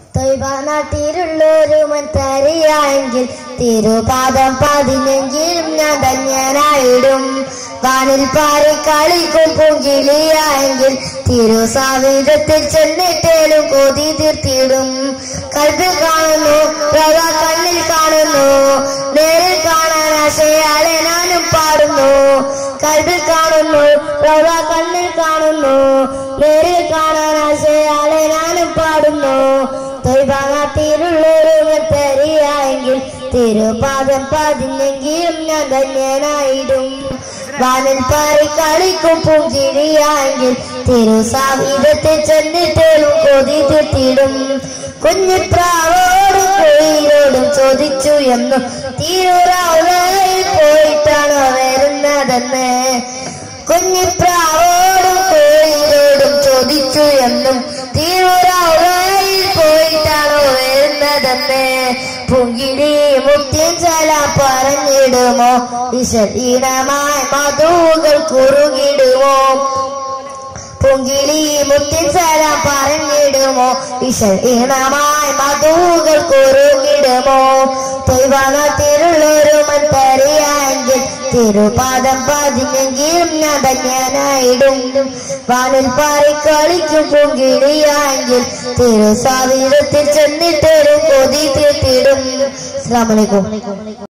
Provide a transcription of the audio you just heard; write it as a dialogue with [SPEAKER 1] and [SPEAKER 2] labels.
[SPEAKER 1] തൊയ്ബ നാട്ടിലുള്ളൊരു മത്തറിയായെങ്കിൽ തിരുപാദം പതിനെങ്കിലും ഞാൻ ധന്യനായിടും വാനിൽ പാറി കളിക്കും പൂങ്കിളിയായെങ്കിൽ തിരുസാവിധത്തിൽ ചെന്നിട്ടേലും കൊതി തീർത്തിടും കൽപ്പിൽ കാണുന്നു പ്രഭ കണ്ണിൽ കാണുന്നു നേരിൽ കാണാൻ ആശയാലെ ഞാനും പാടുന്നു കൽപ്പിൽ കാണുന്നു പ്രഭ കണ്ണിൽ കാണുന്നു നേരിൽ കാണാൻ ആശയാലെ ഞാനും പാടുന്നു തൊയ്ഭാഗത്തിലുള്ളൊരു മെത്തരിയായെങ്കിൽ തിരുപാദം പതിനെങ്കിലും ഞാൻ ധന്യനായിടും വാനിൽ പാറി കളിക്കും പൂഞ്ചിരിയായെങ്കിൽ തിരുസാവിധത്തിൽ ചെന്നിട്ടേലും കൊതി തീർത്തിടും കുഞ്ഞിപ്രാവോടും കുയിലോടും ചോദിച്ചു എന്നും തിരുറാവുകയിൽ പോയിട്ടാണോ വരുന്നതെന്ന് കുഞ്ഞിപ്രാവോടും കുയിലോടും ചോദിച്ചു എന്നും തിരുറാവുകയിൽ പോയിട്ടാണോ വരുന്നതെന്ന് പുങ്കിടി മുത്തിൻ ചല പറഞ്ഞിടുമോ വിശദീനമായ മധുകൾ കുറുകിടുമോ പൊങ്കിളി മുത്തിൻ സലാം പറഞ്ഞിടുമോ വിശദീനമായി മധുകൾ കുറുകിടുമോ തൊയ്വാനത്തിലുള്ളൊരു മത്തറിയായെങ്കിൽ തിരുപാദം പതിനെങ്കിലും ഞാൻ ധന്യനായിടും വാനിൽ പാറി കളിക്കും പൊങ്കിളിയായെങ്കിൽ തിരുസാവിധത്തിൽ ചെന്നിട്ടൊരു കൊതി തീർത്തിടും അസ്സലാമു അലൈക്കും